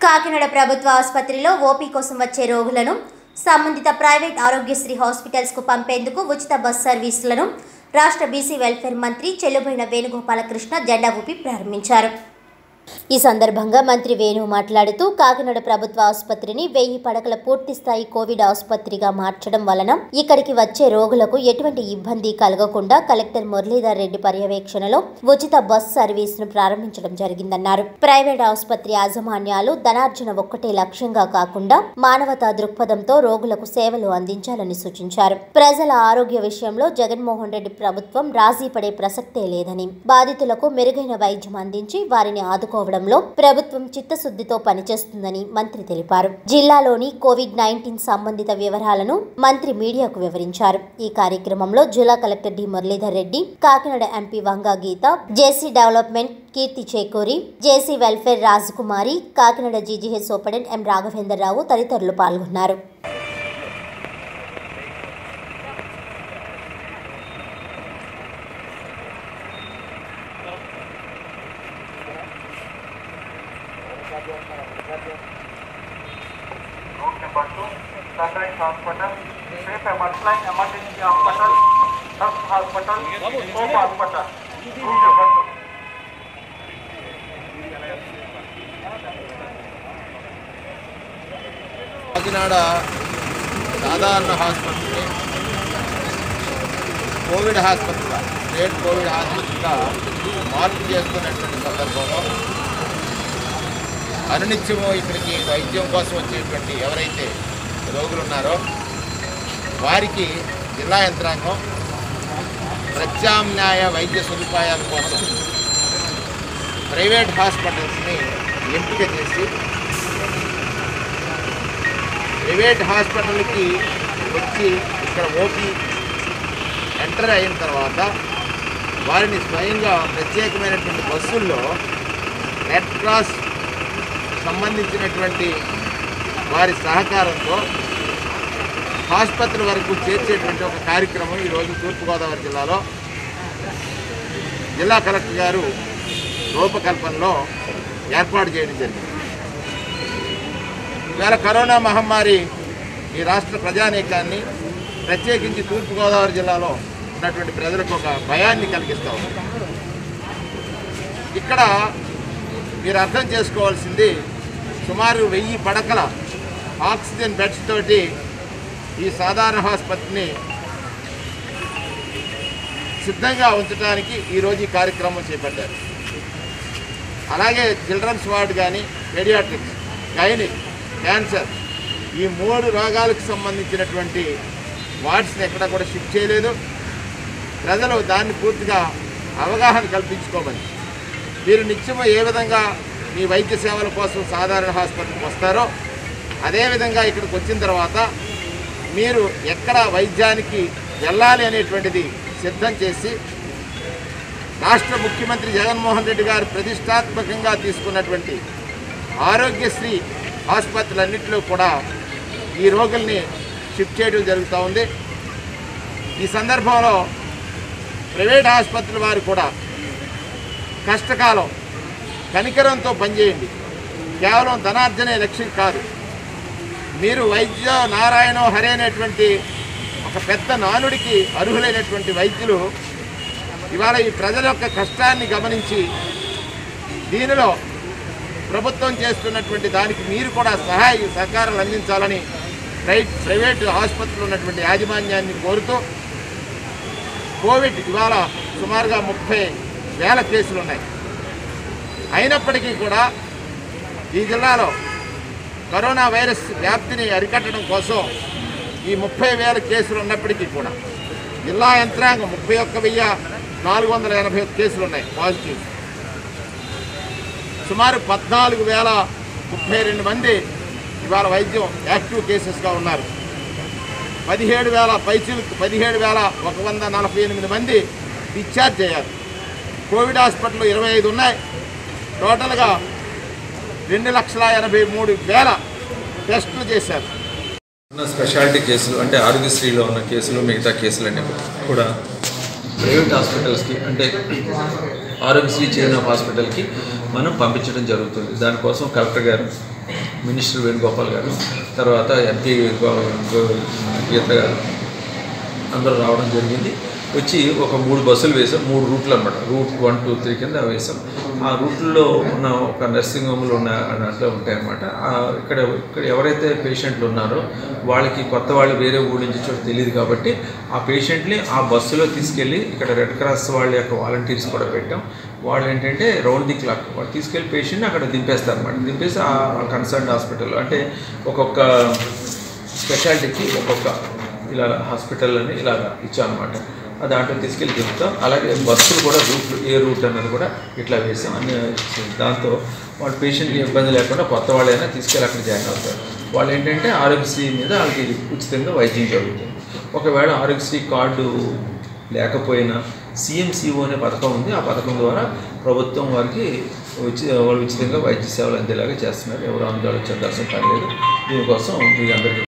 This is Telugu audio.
కాకినాడ ప్రభుత్వ ఆసుపత్రిలో ఓపీ కోసం వచ్చే రోగులను సంబంధిత ప్రైవేట్ ఆరోగ్యశ్రీ హాస్పిటల్స్కు పంపేందుకు ఉచిత బస్ సర్వీసులను రాష్ట్ర బీసీ వెల్ఫేర్ మంత్రి చెల్లుబోయిన వేణుగోపాలకృష్ణ జెండా ఊపి ప్రారంభించారు ఈ సందర్భంగా మంత్రి వేణు మాట్లాడుతూ కాకినాడ ప్రభుత్వ ఆసుపత్రిని వెయ్యి పడకల పూర్తి స్థాయి కోవిడ్ ఆసుపత్రిగా మార్చడం వలన ఇక్కడికి వచ్చే రోగులకు ఎటువంటి ఇబ్బంది కలగకుండా కలెక్టర్ మురళీధర్ రెడ్డి పర్యవేక్షణలో ఉచిత బస్ సర్వీస్ ను ప్రారంభించడం జరిగిందన్నారు ప్రైవేట్ ఆసుపత్రి యాజమాన్యాలు ధనార్జన ఒక్కటే లక్ష్యంగా కాకుండా మానవతా దృక్పథంతో రోగులకు సేవలు అందించాలని సూచించారు ప్రజల ఆరోగ్య విషయంలో జగన్మోహన్ రెడ్డి ప్రభుత్వం రాజీ పడే ప్రసక్తే లేదని బాధితులకు మెరుగైన వైద్యం అందించి వారిని ఆదుకోవడంలో ప్రభుత్వం చిత్తశుద్ధితో పనిచేస్తుందని మంత్రి తెలిపారు జిల్లాలోని కోవిడ్ నైన్టీన్ సంబంధిత వివరాలను మంత్రి మీడియాకు వివరించారు ఈ కార్యక్రమంలో జిల్లా collector D Muralidhar Reddy Kakinada MP Vanga Geetha JC development Keerthi Chekuri JC welfare Rajakumari Kakinada GGH superintendent M Raghavendra Rao తదితరులు పాల్గొన్నారు route number two sunrise hospital safe emergency emergency hospital sub hospital home hospital route number two Kakinada సాధారణ హాస్పిటల్ని కోవిడ్ హాస్పిటల్గా స్టేట్ కోవిడ్ హాస్పిటల్గా మార్పు చేస్తున్నటువంటి సందర్భంలో అనునిత్యము ఇక్కడికి వైద్యం కోసం వచ్చేటువంటి ఎవరైతే రోగులు ఉన్నారో వారికి జిల్లా యంత్రాంగం ప్రత్యామ్నాయ వైద్య సదుపాయాల కోసం ప్రైవేట్ హాస్పిటల్స్ని ఎంపిక చేసి ప్రైవేట్ హాస్పిటల్కి వచ్చి ఇక్కడ ఓపీ ఎంటర్ అయిన తర్వాత వారిని స్వయంగా ప్రత్యేకమైనటువంటి బస్సుల్లో రెడ్ క్రాస్ సంబంధించినటువంటి వారి సహకారంతో ఆసుపత్రి వరకు చేర్చేటువంటి ఒక కార్యక్రమం ఈరోజు తూర్పుగోదావరి జిల్లాలో జిల్లా కలెక్టర్ గారు రూపకల్పనలో ఏర్పాటు చేయడం జరిగింది ఇవాళ కరోనా మహమ్మారి ఈ రాష్ట్ర ప్రజానీకాన్ని ప్రత్యేకించి తూర్పుగోదావరి జిల్లాలో ఉన్నటువంటి ప్రజలకు ఒక భయాన్ని కలిగిస్తూ ఉంది ఇక్కడ మీరు అర్థం చేసుకోవాల్సింది సుమారు వెయ్యి పడకల ఆక్సిజన్ బెడ్స్ తోటి ఈ సాధారణ ఆసుపత్రిని సిద్ధంగా ఉంచడానికి ఈరోజు ఈ కార్యక్రమం చేపట్టారు అలాగే చిల్డ్రన్స్ వార్డ్ కానీ పెడియాట్రిక్స్ గైనిక్ క్యాన్సర్ ఈ మూడు రోగాలకు సంబంధించినటువంటి వార్డ్స్ని ఎక్కడ కూడా షిఫ్ట్ చేయలేదు ప్రజలు దాన్ని పూర్తిగా అవగాహన కల్పించుకోమని మీరు నిత్యము ఏ విధంగా మీ వైద్య సేవల కోసం సాధారణ హాస్పిటల్కి వస్తారో అదేవిధంగా ఇక్కడికి వచ్చిన తర్వాత మీరు ఎక్కడ వైద్యానికి వెళ్ళాలి అనేటువంటిది సిద్ధం చేసి రాష్ట్ర ముఖ్యమంత్రి జగన్మోహన్ రెడ్డి గారు ప్రతిష్టాత్మకంగా తీసుకున్నటువంటి ఆరోగ్యశ్రీ ఆసుపత్రులన్నింటిలో కూడా ఈ రోగుల్ని షిఫ్ట్ చేయడం జరుగుతూ ఉంది ఈ సందర్భంలో ప్రైవేట్ ఆసుపత్రుల వారు కూడా కష్టకాలం కనికరంతో పనిచేయండి కేవలం ధనార్జనే లక్ష్యం కాదు మీరు వైద్య నారాయణ హరే అనేటువంటి ఒక పెద్ద నానుడికి అర్హులైనటువంటి వైద్యులు ఇవాళ ఈ ప్రజల యొక్క కష్టాన్ని గమనించి దీనిలో ప్రభుత్వం చేస్తున్నటువంటి దానికి మీరు కూడా సహాయ సహకారాలు అందించాలని ప్రైవేట్ ప్రైవేటు ఆసుపత్రులు ఉన్నటువంటి యాజమాన్యాన్ని కోరుతూ కోవిడ్ ఇవాళ సుమారుగా ముప్పై వేల కేసులు ఉన్నాయి అయినప్పటికీ కూడా ఈ జిల్లాలో కరోనా వైరస్ వ్యాప్తిని అరికట్టడం కోసం ఈ ముప్పై వేల కేసులు ఉన్నప్పటికీ కూడా జిల్లా యంత్రాంగం ముప్పై ఒక్క వెయ్యి నాలుగు వందల ఎనభై ఒక్క కేసులు ఉన్నాయి పాజిటివ్ సుమారు పద్నాలుగు వేల ముప్పై రెండు మంది ఇవాళ వైద్యం యాక్టివ్ కేసెస్గా ఉన్నారు పదిహేడు వేల పైచీలకు పదిహేడు వేల ఒక వంద నలభై ఎనిమిది మంది డిశ్చార్జ్ అయ్యారు కోవిడ్ హాస్పిటల్ ఇరవై ఐదు ఉన్నాయి టోటల్గా రెండు లక్షల ఎనభై మూడు వేల టెస్టులు చేశారు ఉన్న స్పెషాలిటీ కేసులు అంటే ఆరోగ్యశ్రీలో ఉన్న కేసులు మిగతా కేసులన్నీ కూడా ప్రైవేట్ హాస్పిటల్స్కి అంటే ఆరోగ్యశ్రీ చిరునామా హాస్పిటల్కి మనం పంపించడం జరుగుతుంది దానికోసం కలెక్టర్ గారు మినిస్టర్ వేణుగోపాల్ గారు తర్వాత ఎంపీ గీత గారు అందరూ రావడం జరిగింది వచ్చి ఒక మూడు బస్సులు వేసాం మూడు రూట్లు అనమాట రూట్ వన్ టూ త్రీ కింద వేసాం ఆ రూట్లో ఉన్న ఒక నర్సింగ్ హోమ్లు ఉన్న దాంట్లో ఉంటాయన్నమాట ఆ ఇక్కడ ఇక్కడ ఎవరైతే పేషెంట్లు ఉన్నారో వాళ్ళకి కొత్త వాళ్ళు వేరే ఊరి నుంచి చోటు తెలియదు కాబట్టి ఆ పేషెంట్ని ఆ బస్సులో తీసుకెళ్ళి ఇక్కడ రెడ్ క్రాస్ వాళ్ళ యొక్క వాలంటీర్స్ కూడా పెట్టాం వాళ్ళు ఏంటంటే రౌండ్ ది క్లాక్ వాళ్ళు తీసుకెళ్ళి పేషెంట్ని అక్కడ దింపేస్తారు అనమాట దింపేసి ఆ కన్సర్న్ హాస్పిటల్ అంటే ఒక్కొక్క స్పెషాలిటీకి ఒక్కొక్క ఇలా హాస్పిటల్ అని ఇలా ఇచ్చామన్నమాట ఆ దాంట్లో తీసుకెళ్ళి దింపుతాం అలాగే బస్సులు కూడా రూట్లు ఏ రూట్ అన్నది కూడా ఇట్లా వేసాం అన్ని దాంతో వాళ్ళ పేషెంట్కి ఇబ్బంది లేకుండా కొత్త వాళ్ళైనా తీసుకెళ్ళి అక్కడ జాయిన్ అవుతారు వాళ్ళు ఏంటంటే ఆరోగ్యశ్రీ మీద వాళ్ళకి ఉచితంగా వైద్యం జరుగుతుంది ఒకవేళ ఆరోగ్యశ్రీ కార్డు లేకపోయినా సిఎంసిఓ అనే పథకం ఉంది ఆ పథకం ద్వారా ప్రభుత్వం వారికి ఉచి వాళ్ళు ఉచితంగా వైద్య సేవలు అందేలాగా చేస్తున్నారు ఎవరు ఆందోళన చెందాల్సిన పని లేదు దీనికోసం మీ అందరికీ